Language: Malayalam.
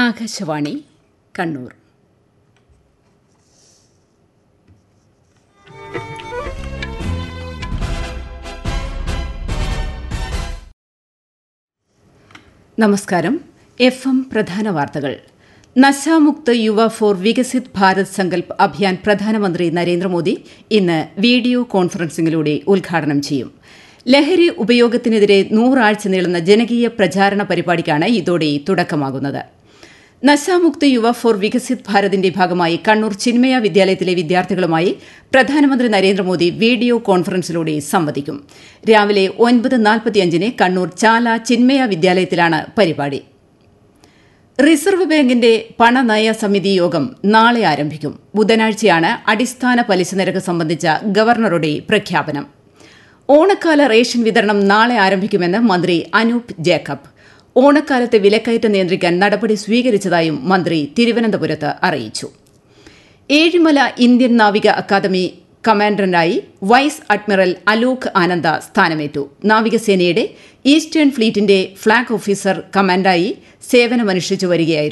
ആകാശവാണി കണ്ണൂർ നമസ്കാരം എഫ് എം പ്രധാന വാർത്തകൾ നശാമുക്ത് യുവ ഫോർ വികസിത് ഭാരത് സങ്കൽപ് അഭിയാൻ പ്രധാനമന്ത്രി നരേന്ദ്രമോദി ഇന്ന് വീഡിയോ കോൺഫറൻസിംഗിലൂടെ ഉദ്ഘാടനം ചെയ്യും ലഹരി ഉപയോഗത്തിനെതിരെ നൂറാഴ്ച നീളുന്ന ജനകീയ പ്രചാരണ പരിപാടിക്കാണ് ഇതോടെ തുടക്കമാകുന്നത് നശാമുക്ത് യുവ ഫോർ വികസിത് ഭാരതിന്റെ ഭാഗമായി കണ്ണൂർ ചിന്മയ വിദ്യാലയത്തിലെ വിദ്യാർത്ഥികളുമായി പ്രധാനമന്ത്രി നരേന്ദ്രമോദി വീഡിയോ കോൺഫറൻസിലൂടെ സംവദിക്കും രാവിലെ ഒൻപത് നാൽപ്പത്തിയഞ്ചിന് കണ്ണൂർ ചാല ചിന്മയ വിദ്യാലയത്തിലാണ് പരിപാടി റിസർവ് ബാങ്കിന്റെ പണനയ സമിതി യോഗം നാളെ ആരംഭിക്കും ബുധനാഴ്ചയാണ് അടിസ്ഥാന പലിശ നിരക്ക് സംബന്ധിച്ച ഗവർണറുടെ പ്രഖ്യാപനം ഓണക്കാല റേഷൻ വിതരണം നാളെ ആരംഭിക്കുമെന്ന് മന്ത്രി അനൂപ് ജേക്കബ് ഓണക്കാലത്തെ വിലക്കയറ്റം നിയന്ത്രിക്കാൻ നടപടി സ്വീകരിച്ചതായും മന്ത്രി തിരുവനന്തപുരത്ത് അറിയിച്ചു ഏഴിമല ഇന്ത്യൻ നാവിക അക്കാദമി കമാൻഡന്റായി വൈസ് അഡ്മിറൽ അലോക് ആനന്ദ സ്ഥാനമേറ്റു നാവികസേനയുടെ ഈസ്റ്റേൺ ഫ്ലീറ്റിന്റെ ഫ്ളാഗ് ഓഫീസർ കമാൻഡായി സേവനമനുഷ്ഠിച്ചു വരികയായിരുന്നു